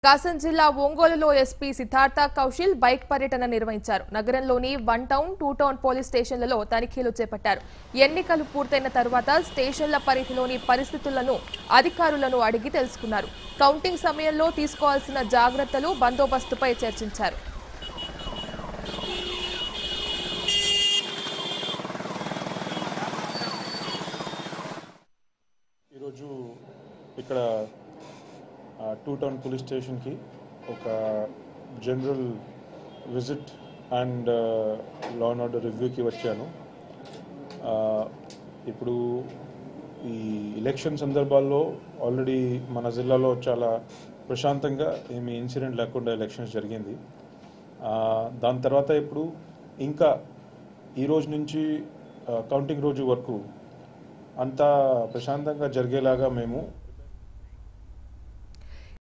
కాసం జిల్లా ఒంగోలులో SP Siddhartha Kaushal bike పర్యటన నిర్వహించారు నగరంలోని one town two town police స్టేషన్లలో తనిఖీలు చేపట్టారు ఎన్నికలు పూర్తయిన తర్వాత స్టేషన్ల పరిధిలోని పరిస్థితులను అధికారులను అడిగి తెలుసుకున్నారు కౌంటింగ్ సమయంలో తీసుకోవాల్సిన జాగ్రత్తలు బందోబస్తుపై చర్చించారు ఈరోజు ఇక్కడ ఆ, టూ టౌన్ పోలీస్ స్టేషన్కి ఒక general visit and law and order రివ్యూకి వచ్చాను ఆ, ఇప్పుడు ఈ ఎలక్షన్ సందర్భాల్లో ఆల్రెడీ మన జిల్లాలో చాలా ప్రశాంతంగా ఏమి ఇన్సిడెంట్ లేకుండా ఎలక్షన్స్ జరిగింది ఆ, దాని తర్వాత ఇప్పుడు ఇంకా ఈ రోజు నుంచి ఆ, కౌంటింగ్ రోజు వరకు అంతా ప్రశాంతంగా జరిగేలాగా మేము